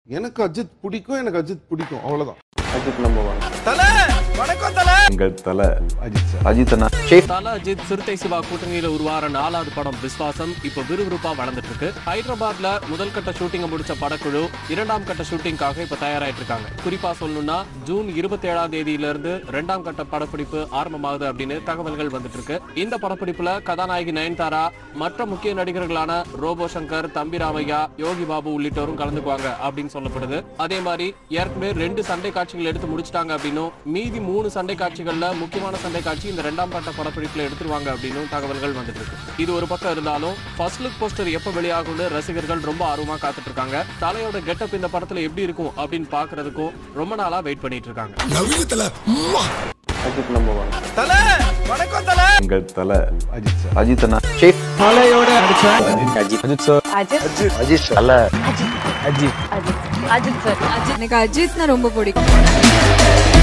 எனக்கு அஜித் பிடிக்கும் எனக்கு அஜித் பிடிக்கும் அவ்வளவுதான் அஜித் நம்பர் ஒன் எங்கள் தலை அஜித் சார் அஜித் அண்ணா தல அஜித் சிறுத்தை சிவா கூட்டணியில உருவார நாலாவது படம் விஸ்வாசம் இப்ப விறுவிறுப்பா வளர்ந்துட்டு இருக்கு ஹைதராபாத்ல முதல் கட்ட ஷூட்டிங்க முடிச்ச படக்குழு இரண்டாம் கட்ட ஷூட்டிங்காக இப்ப தயாராயிட்டு இருக்காங்க குறிப்பா சொல்லணும்னா ஜூன் இருபத்தி ஏழாம் தேதியில இருந்து இரண்டாம் கட்ட படப்பிடிப்பு ஆரம்பமாகுது அப்படின்னு தகவல்கள் வந்துட்டு இருக்கு இந்த படப்பிடிப்புல கதாநாயகி நயன்தாரா மற்ற முக்கிய நடிகர்களான ரோபோ சங்கர் தம்பி ராமையா யோகி பாபு உள்ளிட்டோரும் கலந்துக்குவாங்க அப்படின்னு சொல்லப்படுது அதே மாதிரி ஏற்கனவே ரெண்டு சண்டை காட்சிகள் எடுத்து முடிச்சிட்டாங்க அப்படின்னும் மீதி மூணு சண்டை காட்சிகள்ல முக்கியமான சண்டை காட்சி இந்த ரெண்டாம் கட்ட படப்பிடிப்புல எடுத்துருவாங்க அப்படின்னும் தகவல்கள் வந்துட்டு இருக்கு இது ஒரு பக்கம் இருந்தாலும் ஃபர்ஸ்ட் லுக் போஸ்டர் எப்ப வெளியாகும்னு ரசிகர்கள் ரொம்ப ஆர்வமா காத்துட்டு இருக்காங்க தலையோட கெட்டப் இந்த படத்துல எப்படி இருக்கும் அப்படின்னு பாக்குறதுக்கும் ரொம்ப நாளா வெயிட் பண்ணிட்டு இருக்காங்க அஜித் நம்பர் ஒன் எங்கள் தலை அஜித் சார் அஜித் அண்ணா அஜித் சார் அஜித் எனக்கு அஜித்னா ரொம்ப பிடிக்கும்